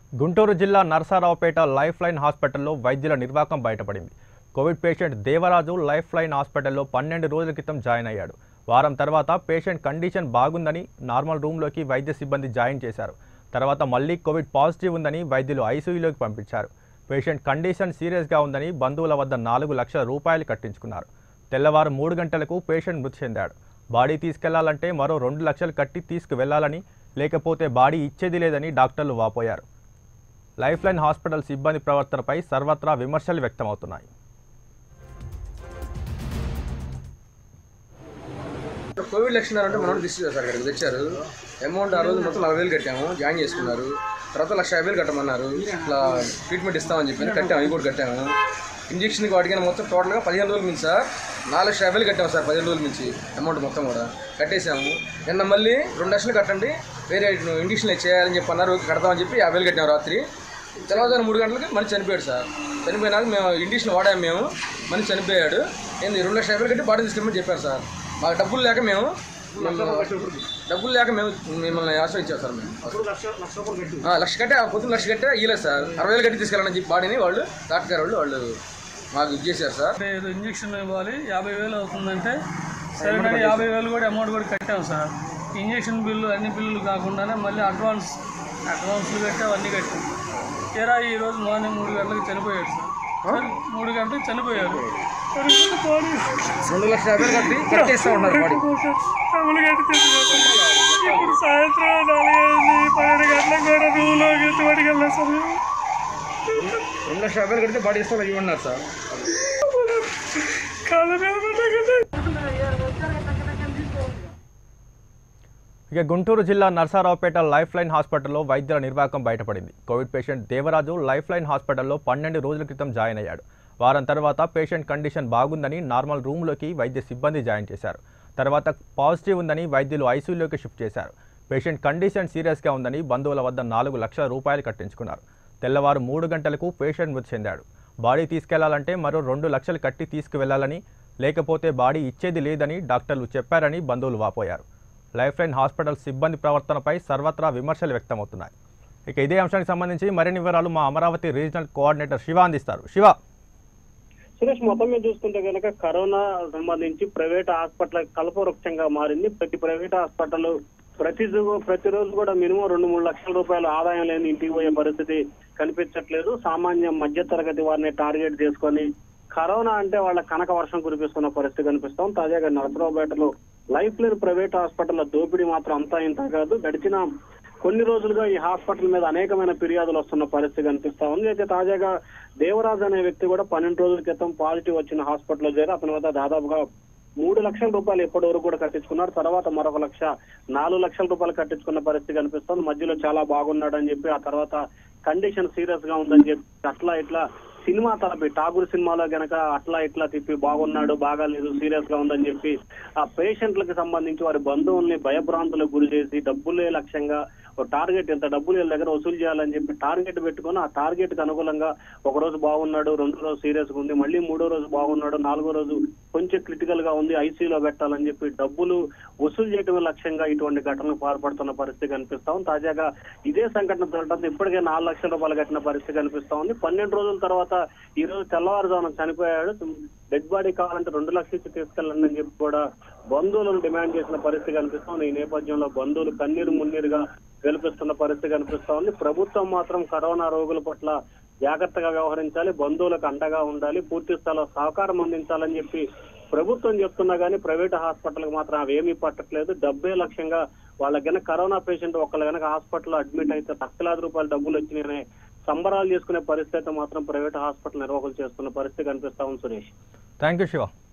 గుంటూరు జిల్లా Narasaraopet life line హాస్పిటల్లో వైద్యుల నిర్వాకం బయటపడింది Covid patient Devaraju life line హాస్పిటల్లో పన్నెండు రోజుల క్రితం జాయిన్ అయ్యాడు వారం తర్వాత పేషెంట్ కండిషన్ బాగుందని నార్మల్ రూమ్లోకి వైద్య సిబ్బంది జాయిన్ చేశారు తర్వాత మళ్ళీ కోవిడ్ పాజిటివ్ ఉందని వైద్యులు ఐసీయూలోకి పంపించారు పేషెంట్ కండిషన్ సీరియస్గా ఉందని బంధువుల వద్ద నాలుగు లక్షల రూపాయలు కట్టించుకున్నారు తెల్లవారు మూడు గంటలకు పేషెంట్ మృతి చెందాడు బాడీ తీసుకెళ్లాలంటే మరో రెండు లక్షలు కట్టి తీసుకువెళ్లాలని లేకపోతే బాడీ ఇచ్చేది లేదని డాక్టర్లు వాపోయారు లైఫ్ లైన్ హాస్పిటల్ సిబ్బంది ప్రవర్తనపై సర్వత్రా విమర్శలు వ్యక్తమవుతున్నాయి కోవిడ్ లక్షణాలు అంటే మనం తీసుకు సార్ ఇక్కడికి తెచ్చారు అమౌంట్ ఆ రోజు మొత్తం నలభై వేలు కట్టాము జాయిన్ చేసుకున్నారు తర్వాత లక్ష యాభై వేలు కట్టమన్నారు ఇట్లా ట్రీట్మెంట్ ఇస్తామని చెప్పి కట్టాము అవి కూడా కట్టాము ఇంజక్షన్కి వాటికైనా మొత్తం టోటల్గా పదిహేను రోజుల మించి సార్ నాలుగు లక్షల యాభై వేలు కట్టాము సార్ పదిహేను రోజుల మించి అమౌంట్ మొత్తం కూడా కట్టేసాము నిన్న మళ్ళీ రెండు లక్షలు కట్టండి వేరే ఇంజక్షన్లు చేయాలని చెప్పి అన్నారు కడతామని చెప్పి యాభై వేలు కట్టాము రాత్రి తెల్లవారుజాము మూడు గంటలకి మళ్ళీ చనిపోయాడు సార్ చనిపోయినాక మేము ఇండిషన్ వాడాము మేము మళ్ళీ చనిపోయాడు ఏంది రెండు లక్షల యాభై వేలు కట్టి బాడీ తీసుకెళ్ళమని చెప్పారు సార్ మాకు డబ్బులు లేక మేము మేము- డబ్బులు లేక మేము మిమ్మల్ని ఆశ్రయించాం సార్ మేము ఆ, లక్ష కట్టే ఆ పొద్దున్న లక్ష కట్టే ఇయ్యలేదు సార్ అరవై వేలు కట్టి తీసుకెళ్ళాలని చెప్పి బాడీని వాళ్ళు డాక్టర్ గారు వాళ్ళు వాళ్ళు మాకు ఇది చేశారు సార్ అంటే ఏదో ఇంజక్షన్ ఇవ్వాలి యాభై వేలు అవుతుందంటే సరే కానీ యాభై వేలు కూడా అమౌంట్ కూడా కట్టాం సార్ ఇంజక్షన్ బిల్లు అన్ని బిల్లులు కాకుండానే మళ్ళీ అడ్వాన్స్ అడ్వాన్స్లు కట్టాం అన్నీ కట్టాం తీరా ఈ రోజు మార్నింగ్ మూడు గంటలకు చనిపోయాడు సార్ సార్, మూడు గంటలకు చనిపోయారు మరి ముందు బాడీ రెండు లక్షల యాభై వేలు కట్టి కట్టేస్తా ఉన్నారు బాడీ డబ్బులు కట్టి తెచ్చుకోవాలి. ఇప్పుడు సాయంత్రం నాలుగైంది పన్నెండు గంటలకు కూడా రూమ్లోకి ఎత్తుబడికి వెళ్ళాం సార్ మేము. రెండు లక్షల యాభై వేలు కడితే బాడీ ఇస్తాం ఇవ్వన్నారు సార్ కాళ్ళ మీద పడ్డా ఇక గుంటూరు జిల్లా నర్సారావుపేట లైఫ్ లైన్ హాస్పిటల్లో వైద్యుల నిర్వాకం బయటపడింది Covid patient Devaraju life line హాస్పిటల్లో పన్నెండు రోజుల క్రితం జాయిన్ అయ్యాడు వారం తర్వాత పేషెంట్ కండిషన్ బాగుందని నార్మల్ రూమ్లోకి వైద్య సిబ్బంది జాయిన్ చేశారు తర్వాత పాజిటివ్ ఉందని వైద్యులు ఐసీయూలోకి షిఫ్ట్ చేశారు పేషెంట్ కండిషన్ సీరియస్గా ఉందని బంధువుల వద్ద నాలుగు లక్షల రూపాయలు కట్టించుకున్నారు తెల్లవారు మూడు గంటలకు పేషెంట్ మృతి చెందాడు బాడీ తీసుకెళ్లాలంటే మరో రెండు లక్షలు కట్టి తీసుకువెళ్లాలని లేకపోతే బాడీ ఇచ్చేది లేదని డాక్టర్లు చెప్పారని బంధువులు వాపోయారు లైఫ్ లైన్ హాస్పిటల్ సిబ్బంది ప్రవర్తనపై సర్వత్రా విమర్శలు వ్యక్తమవుతున్నాయి ఇక ఇదే అంశానికి సంబంధించి మరిన్ని వివరాలు మా అమరావతి రీజనల్ కోఆర్డినేటర్ శివ అందిస్తారు శివ సురేష్ మొత్తం మీద చూసుకుంటే కనుక కరోనా సంబంధించి ప్రైవేట్ హాస్పిటల్ కల్పవృక్షంగా మారింది ప్రతి ప్రైవేట్ హాస్పిటల్ ప్రతి ప్రతిరోజు కూడా మినిమం రెండు మూడు లక్షల రూపాయల ఆదాయం లేని ఇంటికి పోయే పరిస్థితి కనిపించట్లేదు సామాన్య మధ్య తరగతి వారిని టార్గెట్ చేసుకొని కరోనా అంటే వాళ్ళ కనక వర్షం కురిపిస్తున్న పరిస్థితి కనిపిస్తాం తాజాగా నరసరావుపేటలో లైఫ్ లేని ప్రైవేట్ హాస్పిటల్ దోపిడీ మాత్రం అంతా ఇంత కాదు గడిచిన కొన్ని రోజులుగా ఈ హాస్పిటల్ మీద అనేకమైన ఫిర్యాదులు వస్తున్న పరిస్థితి కనిపిస్తా ఉంది అయితే తాజాగా దేవరాజ్ అనే వ్యక్తి కూడా పన్నెండు రోజుల క్రితం పాజిటివ్ వచ్చిన హాస్పిటల్లో చేరి అతని వద్ద దాదాపుగా మూడు లక్షల రూపాయలు ఎప్పటి వరకు కూడా కట్టించుకున్నారు తర్వాత మరొక లక్ష నాలుగు లక్షల రూపాయలు కట్టించుకున్న పరిస్థితి కనిపిస్తుంది మధ్యలో చాలా బాగున్నాడు అని చెప్పి ఆ తర్వాత కండిషన్ సీరియస్ గా ఉందని చెప్పి అట్లా ఇట్లా సినిమా తలపి ఠాగూర్ సినిమాలో గనక అట్లా ఇట్లా తిప్పి బాగున్నాడు బాగాలేదు సీరియస్ గా ఉందని చెప్పి ఆ పేషెంట్లకు సంబంధించి వారి బంధువుల్ని భయభ్రాంతులకు గురి చేసి డబ్బులే లక్ష్యంగా ఒక టార్గెట్ ఎంత డబ్బులు వీళ్ళ దగ్గర వసూలు చేయాలని చెప్పి టార్గెట్ పెట్టుకొని ఆ టార్గెట్ కి అనుకూలంగా ఒక రోజు బాగున్నాడు రెండో రోజు సీరియస్ గా ఉంది మళ్ళీ మూడో రోజు బాగున్నాడు నాలుగో రోజు కొంచెం క్రిటికల్ గా ఉంది ఐసీయూలో పెట్టాలని చెప్పి డబ్బులు వసూలు చేయడమే లక్ష్యంగా ఇటువంటి ఘటనలు పాల్పడుతున్న పరిస్థితి కనిపిస్తా ఉంది తాజాగా ఇదే సంఘటన జరగడంతో ఇప్పటికే నాలుగు లక్షల రూపాయలు కట్టిన పరిస్థితి కనిపిస్తా ఉంది పన్నెండు రోజుల తర్వాత ఈ రోజు తెల్లవారుజామున చనిపోయాడు డెడ్ బాడీ కావాలంటే రెండు లక్షలు ఇచ్చి తీసుకెళ్ళండి అని చెప్పి కూడా బంధువులను డిమాండ్ చేసిన పరిస్థితి కనిపిస్తా ఉంది ఈ నేపథ్యంలో బంధువులు కన్నీరు మున్నీరుగా వెలిపిస్తున్న పరిస్థితి కనిపిస్తా ఉంది ప్రభుత్వం మాత్రం కరోనా రోగుల పట్ల జాగ్రత్తగా వ్యవహరించాలి బంధువులకు అండగా ఉండాలి పూర్తి స్థాయిలో సహకారం అందించాలని చెప్పి ప్రభుత్వం చెప్తున్నా కానీ ప్రైవేట్ హాస్పిటల్కి మాత్రం అవేమీ పట్టట్లేదు డబ్బే లక్ష్యంగా వాళ్ళకి గనక కరోనా పేషెంట్ ఒకళ్ళు గనక హాస్పిటల్లో అడ్మిట్ అయితే లక్షలాది రూపాయలు డబ్బులు వచ్చినాయనే సంబరాలు చేసుకునే పరిస్థితి అయితే మాత్రం ప్రైవేట్ హాస్పిటల్ నిర్వాహకులు చేస్తున్న పరిస్థితి కనిపిస్తా ఉంది సురేష్ థ్యాంక్ యూ శివ